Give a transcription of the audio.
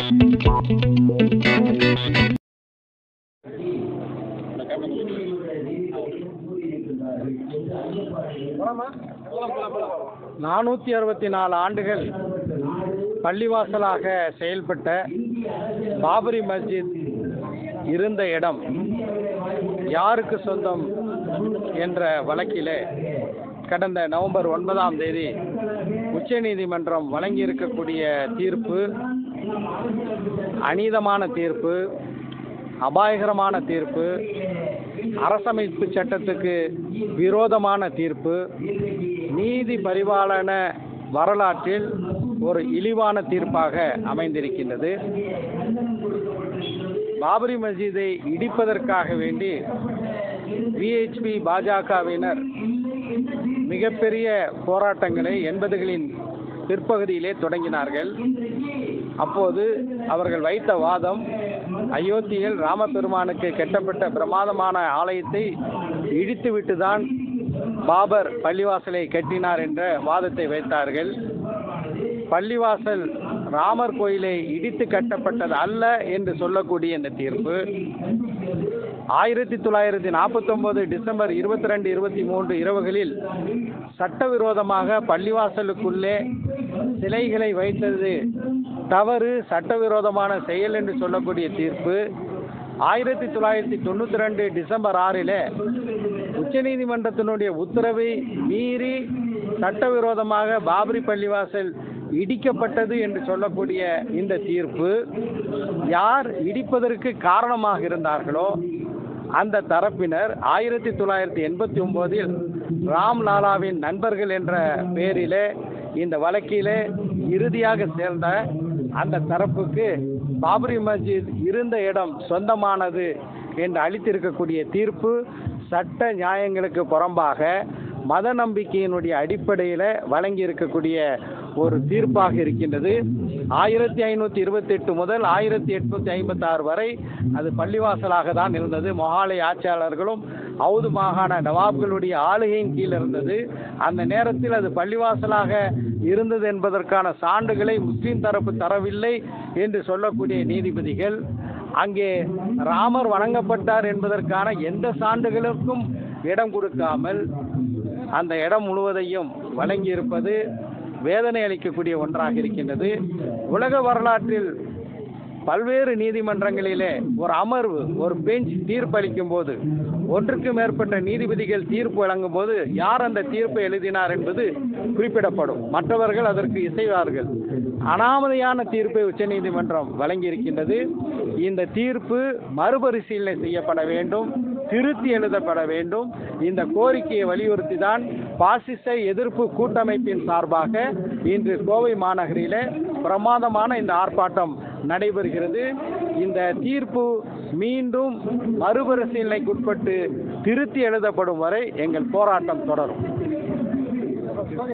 நானூற்றி அறுபத்தி நாலு ஆண்டுகள் பள்ளிவாசலாக செயல்பட்ட பாபரி மஸ்ஜித் இருந்த இடம் யாருக்கு சொந்தம் என்ற வழக்கிலே கடந்த நவம்பர் ஒன்பதாம் தேதி உச்சநீதிமன்றம் வழங்கியிருக்கக்கூடிய தீர்ப்பு அநீதமான தீர்ப்பு அபாயகரமான தீர்ப்பு அரசமைப்பு சட்டத்துக்கு விரோதமான தீர்ப்பு நீதி பரிபாலன வரலாற்றில் ஒரு இழிவான தீர்ப்பாக அமைந்திருக்கின்றது பாபரி மஸ்ஜிதை இடிப்பதற்காக வேண்டி விஹெச்பி பாஜகவினர் மிகப்பெரிய போராட்டங்களை எண்பதுகளின் பிற்பகுதியிலே தொடங்கினார்கள் அப்போது அவர்கள் வைத்த வாதம் அயோத்தியில் ராமபெருமானுக்கு கட்டப்பட்ட பிரமாதமான ஆலயத்தை இடித்துவிட்டு தான் பாபர் பள்ளிவாசலை கட்டினார் என்ற வாதத்தை வைத்தார்கள் பள்ளிவாசல் ராமர் கோயிலை இடித்து கட்டப்பட்டது அல்ல என்று சொல்லக்கூடிய இந்த தீர்ப்பு ஆயிரத்தி தொள்ளாயிரத்தி நாற்பத்தொம்போது டிசம்பர் இருபத்தி ரெண்டு இருபத்தி மூன்று இரவுகளில் சட்டவிரோதமாக பள்ளிவாசலுக்குள்ளே சிலைகளை வைத்தது தவறு சட்டவிரோதமான செயல் என்று சொல்லக்கூடிய தீர்ப்பு ஆயிரத்தி தொள்ளாயிரத்தி தொண்ணூற்றி ரெண்டு டிசம்பர் ஆறில் உச்சநீதிமன்றத்தினுடைய உத்தரவை மீறி சட்டவிரோதமாக பாபரி பள்ளிவாசல் இடிக்கப்பட்டது என்று சொல்லக்கூடிய இந்த தீர்ப்பு யார் இடிப்பதற்கு காரணமாக இருந்தார்களோ அந்த தரப்பினர் ஆயிரத்தி தொள்ளாயிரத்தி எண்பத்தி ஒம்போதில் ராம்லாலாவின் நண்பர்கள் என்ற பெயரிலே இந்த வழக்கிலே இறுதியாக சேர்ந்த அந்த தரப்புக்கு பாபரி மஸ்ஜித் இருந்த இடம் சொந்தமானது என்று அளித்திருக்கக்கூடிய தீர்ப்பு சட்ட நியாயங்களுக்கு புறம்பாக மத நம்பிக்கையினுடைய அடிப்படையில் வழங்கி இருக்கக்கூடிய ஒரு தீர்ப்பாக இருக்கின்றது ஆயிரத்தி ஐநூற்றி இருபத்தெட்டு முதல் ஆயிரத்தி எட்நூற்றி ஐம்பத்தாறு வரை அது பள்ளிவாசலாக தான் இருந்தது மொஹாலை ஆட்சியாளர்களும் அவுது மாகாண நவாப்களுடைய ஆளுகையின் கீழ் இருந்தது அந்த நேரத்தில் அது பள்ளிவாசலாக இருந்தது என்பதற்கான சான்றுகளை முஸ்லீம் தரப்பு தரவில்லை என்று சொல்லக்கூடிய நீதிபதிகள் அங்கே ராமர் வணங்கப்பட்டார் என்பதற்கான எந்த சான்றுகளுக்கும் இடம் கொடுக்காமல் அந்த இடம் முழுவதையும் வழங்கியிருப்பது வேதனை அளிக்கக்கூடிய ஒன்றாக இருக்கின்றது உலக வரலாற்றில் பல்வேறு நீதிமன்றங்களிலே ஒரு அமர்வு ஒரு பெஞ்ச் தீர்ப்பளிக்கும் போது ஒன்றுக்கு மேற்பட்ட நீதிபதிகள் தீர்ப்பு வழங்கும் போது யார் அந்த தீர்ப்பை எழுதினார் என்பது குறிப்பிடப்படும் மற்றவர்கள் அதற்கு இசைவார்கள் அனாமதையான தீர்ப்பை உச்சநீதிமன்றம் வழங்கியிருக்கின்றது இந்த தீர்ப்பு மறுபரிசீலனை செய்யப்பட வேண்டும் திருத்தி எழுதப்பட வேண்டும் இந்த கோரிக்கையை வலியுறுத்தி தான் பாசிச எதிர்ப்பு கூட்டமைப்பின் சார்பாக இன்று கோவை மாநகரிலே பிரமாதமான இந்த ஆர்ப்பாட்டம் நடைபெறுகிறது இந்த தீர்ப்பு மீண்டும் மறுபரிசீலனைக்குட்பட்டு திருத்தி எழுதப்படும் வரை எங்கள் போராட்டம் தொடரும்